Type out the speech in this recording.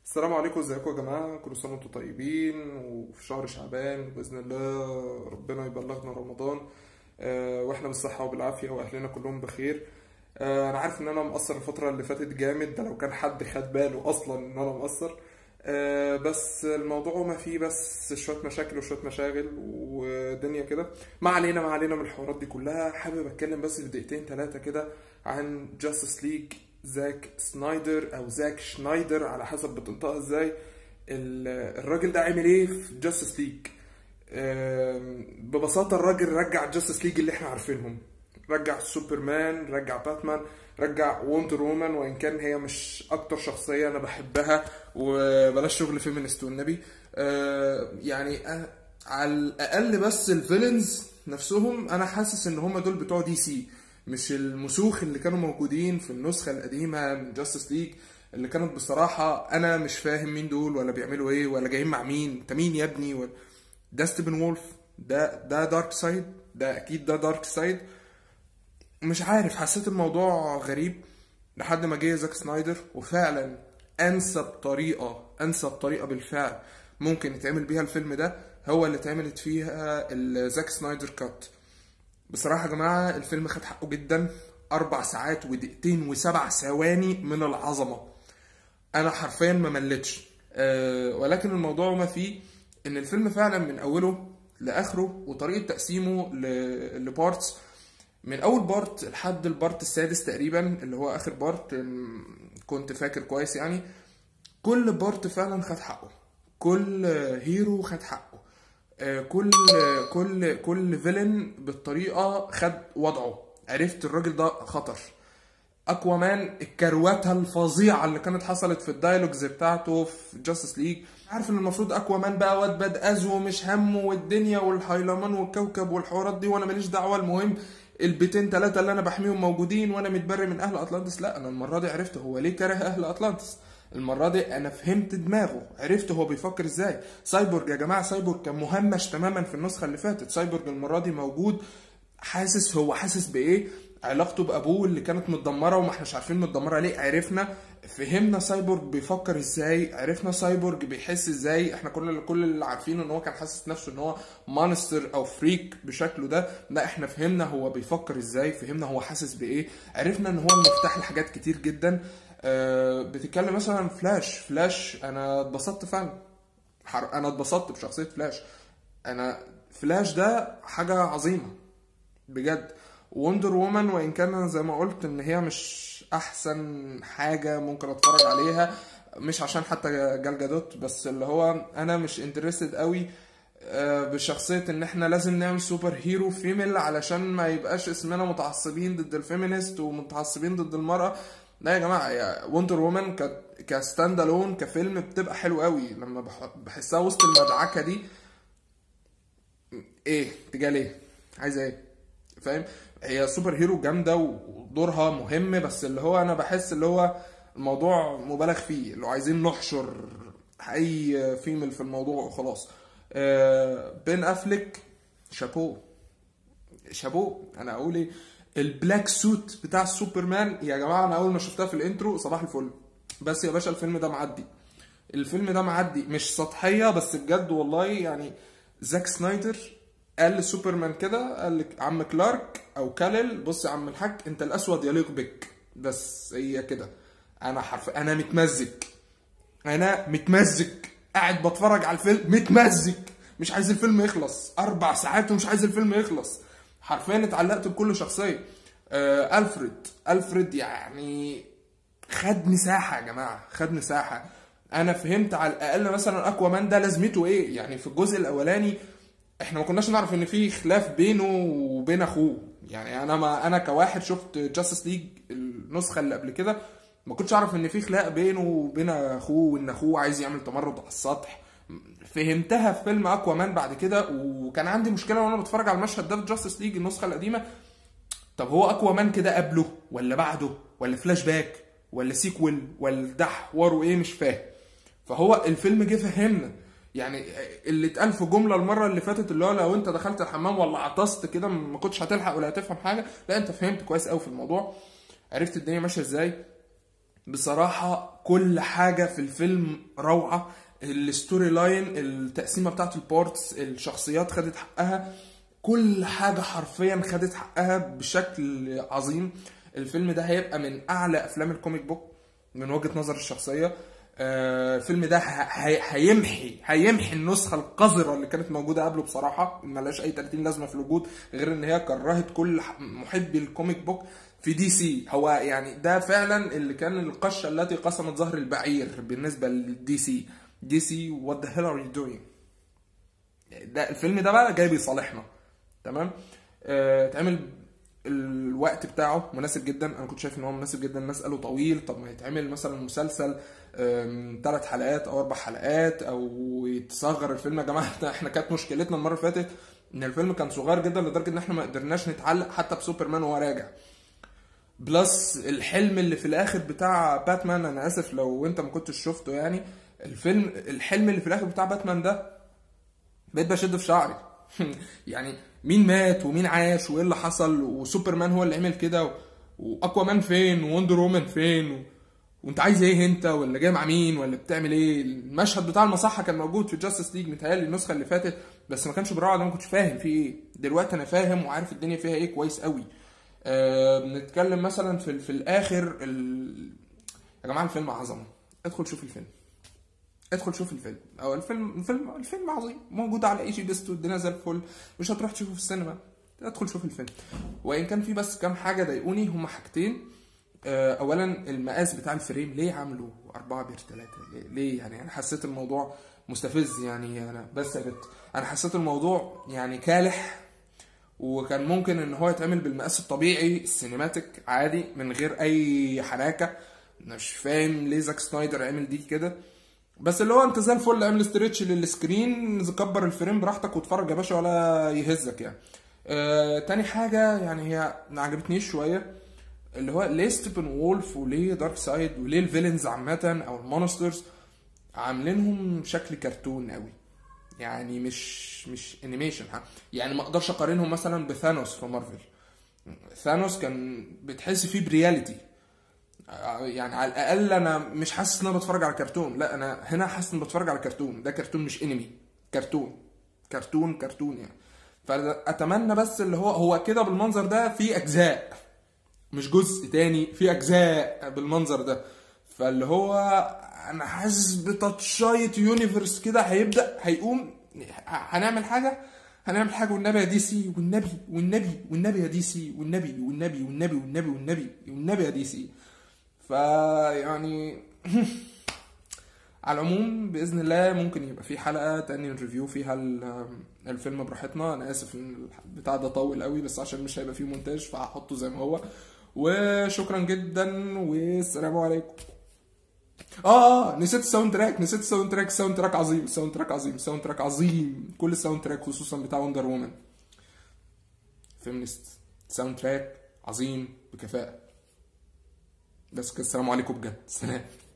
السلام عليكم ازيكم يا جماعة كل سنة وانتم طيبين وفي شهر شعبان بإذن الله ربنا يبلغنا رمضان آه، واحنا بالصحة وبالعافية واهلنا كلهم بخير آه، انا عارف ان انا مقصر الفترة اللي فاتت جامد ده لو كان حد خد باله اصلا ان انا مقصر آه، بس الموضوع ما فيه بس شوية مشاكل وشوية مشاغل ودنيا كده ما علينا ما علينا من الحوارات دي كلها حابب اتكلم بس في دقيقتين ثلاثة كده عن جاستس ليج زاك سنايدر او زاك شنايدر على حسب بتنطقها ازاي ال- الراجل ده عامل ايه في جاستس ليج آم، ببساطة الراجل رجع جاستس ليج اللي احنا عارفينهم رجع سوبرمان رجع باتمان رجع وندر وومن وان كان هي مش اكتر شخصية انا بحبها وبلاش شغل فيمينست والنبي آه، يعني آه، على الاقل بس الفيلنز نفسهم انا حاسس ان هم دول بتوع دي سي مش المسوخ اللي كانوا موجودين في النسخة القديمة من جاستس ليج اللي كانت بصراحة أنا مش فاهم مين دول ولا بيعملوا إيه ولا جايين مع مين أنت مين يا ابني ولا ده ستيفن وولف ده ده دارك سايد ده أكيد ده دارك سايد مش عارف حسيت الموضوع غريب لحد ما جه زاك سنايدر وفعلا انسب طريقه انسب طريقه بالفعل ممكن يتعمل بيها الفيلم ده هو اللي اتعملت فيها الزاك سنايدر كات بصراحه يا جماعه الفيلم خد حقه جدا اربع ساعات ودقيقتين وسبع ثواني من العظمه انا حرفيا ما مليتش أه ولكن الموضوع ما فيه ان الفيلم فعلا من اوله لاخره وطريقه تقسيمه ل- لبارتس من اول بارت لحد البارت السادس تقريبا اللي هو اخر بارت أم، كنت فاكر كويس يعني كل بارت فعلا خد حقه كل هيرو خد حقه آه، كل كل كل فيلن بالطريقه خد وضعه عرفت الراجل ده خطر اكوامان الكروته الفظيعه اللي كانت حصلت في الدايلوجز بتاعته في جاستس ليج عارف ان المفروض اكوامان بقى واد باد از ومش همه والدنيا والهيلمان والكوكب والحوارات دي وانا ماليش دعوه المهم البيتين ثلاثه اللي انا بحميهم موجودين وانا متبري من اهل اطلانتس لا انا المره دي عرفت هو ليه كره اهل اطلانتس المره دي انا فهمت دماغه عرفت هو بيفكر ازاي سايبورج يا جماعه سايبورج كان مهمش تماما في النسخه اللي فاتت سايبورج المره دي موجود حاسس هو حاسس بايه علاقته بابوه اللي كانت متدمره وما احناش عارفين متدمره ليه عرفنا فهمنا سايبورج بيفكر ازاي عرفنا سايبورج بيحس ازاي احنا كل كل اللي عارفينه ان هو كان حاسس نفسه ان هو مانستر او فريك بشكله ده لا احنا فهمنا هو بيفكر ازاي فهمنا هو حاسس بايه عرفنا ان هو المفتاح لحاجات كتير جدا آه بتتكلم مثلا عن فلاش فلاش انا اتبسطت فعلا حر- انا اتبسطت بشخصيه فلاش انا فلاش ده حاجه عظيمه بجد وندر وومن وان كان أنا زي ما قلت ان هي مش احسن حاجه ممكن اتفرج عليها مش عشان حتى جال جادوت بس اللي هو انا مش انترستد قوي آه، بشخصيه ان احنا لازم نعمل سوبر هيرو فيميل علشان ما يبقاش اسمنا متعصبين ضد الفيمينست ومتعصبين ضد المراه لا يا جماعه يا وندر وومن ك كستاند الون كفيلم بتبقى حلو قوي لما بح- بحسها وسط المدعكه دي ايه تجاه ليه عايزه ايه فاهم هي سوبر هيرو جامده ودورها مهم بس اللي هو انا بحس اللي هو الموضوع مبالغ فيه اللي هو عايزين نحشر اي فيميل في الموضوع وخلاص آه، بين افليك شابو شابو انا اقول ايه البلاك سوت بتاع سوبرمان يا جماعه انا اول ما شفتها في الانترو صباح الفل بس يا باشا الفيلم ده معدي الفيلم ده معدي مش سطحيه بس بجد والله يعني زاك سنايدر قال لسوبرمان كده قال لك عم كلارك او كالل بص يا عم الحاج انت الاسود يليق بك بس هي كده انا حرف انا متمزج انا متمزج قاعد بتفرج على الفيلم متمزج مش عايز الفيلم يخلص اربع ساعات ومش عايز الفيلم يخلص حرفيا اتعلقت بكل شخصيه آه الفريد الفريد يعني خد مساحه يا جماعه خد مساحه انا فهمت على الاقل مثلا اكوامان ده لازمته ايه يعني في الجزء الاولاني احنا ما كناش نعرف ان في خلاف بينه وبين اخوه يعني انا ما انا كواحد شفت جاستس ليج النسخه اللي قبل كده ما كنتش اعرف ان في خلاف بينه وبين اخوه وان اخوه عايز يعمل تمرد على السطح فهمتها في فيلم اكوامان بعد كده وكان عندي مشكله وانا بتفرج على المشهد ده في جاستس ليج النسخه القديمه طب هو اكوامان كده قبله ولا بعده ولا فلاش باك ولا سيكوال ولا ده حواره ايه مش فاهم فهو الفيلم جه فهمنا يعني اللي اتقال في جمله المره اللي فاتت اللي هو لو انت دخلت الحمام ولا عطست كده ما كنتش هتلحق ولا هتفهم حاجه لا انت فهمت كويس قوي في الموضوع عرفت الدنيا ماشيه ازاي بصراحة كل حاجة في الفيلم روعة الستوري لاين التقسيمة بتاعت البارتس الشخصيات خدت حقها كل حاجة حرفيا خدت حقها بشكل عظيم الفيلم ده هيبقى من أعلى أفلام الكوميك بوك من وجهة نظر الشخصية آه، الفيلم ده ه- هي- هيمحي هيمحي النسخة القذرة اللي كانت موجودة قبله بصراحة ملهاش أي 30 لازمة في الوجود غير إن هي كرهت كل ح- محبي الكوميك بوك في دي سي هو يعني ده فعلا اللي كان القشة التي قسمت ظهر البعير بالنسبة للدي سي دي سي what the hell are you doing ده الفيلم ده بقى جاي بيصالحنا تمام آه، اتعمل الوقت بتاعه مناسب جدا انا كنت شايف ان هو مناسب جدا الناس قالوا طويل طب ما يتعمل مثلا مسلسل ثلاث حلقات او اربع حلقات او يتصغر الفيلم يا جماعه إحنا- احنا كانت مشكلتنا المره اللي فاتت ان الفيلم كان صغير جدا لدرجه ان احنا ما قدرناش نتعلق حتى بسوبرمان وهو راجع بلس الحلم اللي في الاخر بتاع باتمان انا اسف لو انت ما كنتش شفته يعني الفيلم الحلم اللي في الاخر بتاع باتمان ده بقيت بشد في شعري يعني مين مات ومين عاش وايه اللي حصل وسوبرمان هو اللي عمل كده و- واقوى مان فين ووندر وومن فين و... وانت عايز ايه انت ولا جاي مع مين ولا بتعمل ايه المشهد بتاع المصحه كان موجود في جاستس ليج متهيألي النسخه اللي فاتت بس ما كانش بالروعه ده ما كنتش فاهم فيه ايه دلوقتي انا فاهم وعارف الدنيا فيها ايه كويس قوي آه بنتكلم مثلا في, في الاخر ال... يا جماعه الفيلم عظمه ادخل شوف الفيلم ادخل شوف الفيلم او الفيلم الفيلم الفيلم عظيم موجود على اي جي بيست والدنيا زي الفل مش هتروح تشوفه في السينما ادخل شوف الفيلم وان كان في بس كام حاجه ضايقوني هما حاجتين آه، اولا المقاس بتاع الفريم ليه عامله 4 بير 3 ليه- ليه يعني انا حسيت الموضوع مستفز يعني انا بس يا بت انا حسيت الموضوع يعني كالح وكان ممكن ان هو يتعمل بالمقاس الطبيعي السينماتيك عادي من غير اي حناكه مش فاهم ليه زاك سنايدر عمل دي كده بس اللي هو انت زي الفل اعمل استريتش للسكرين كبر الفريم براحتك واتفرج يا باشا ولا يهزك يعني آه تاني حاجة يعني هي ما عجبتنيش شوية اللي هو ليه ستيفن وولف وليه دارك سايد وليه الفيلنز عامة او المونسترز عاملينهم شكل كرتون قوي يعني مش مش انيميشن ها يعني ما اقدرش اقارنهم مثلا بثانوس في مارفل ثانوس كان بتحس فيه برياليتي يعني على الاقل انا مش حاسس ان انا بتفرج على كرتون لا انا هنا حاسس ان بتفرج على كرتون ده كرتون مش انمي كرتون كرتون كرتون يعني فاتمنى بس اللي هو هو كده بالمنظر ده في اجزاء مش جزء تاني في اجزاء بالمنظر ده فاللي هو انا حاسس بتاتشاية يونيفرس كده هيبدا هيقوم هنعمل حاجه هنعمل حاجه والنبي يا دي سي والنبي والنبي والنبي يا دي سي والنبي والنبي والنبي والنبي والنبي والنبي يا دي سي فيعني على العموم باذن الله ممكن يبقى في حلقه تاني ريفيو فيها ال- الفيلم براحتنا انا اسف ان البتاع ده طول قوي بس عشان مش هيبقى فيه مونتاج فهحطه زي ما هو وشكرا جدا والسلام عليكم اه اه نسيت الساوند تراك نسيت الساوند تراك الساوند تراك عظيم الساوند تراك عظيم الساوند تراك عظيم كل الساوند تراك خصوصا بتاع وندر وومن فيمنست ساوند تراك عظيم بكفاءة بس كده السلام عليكم بجد سلام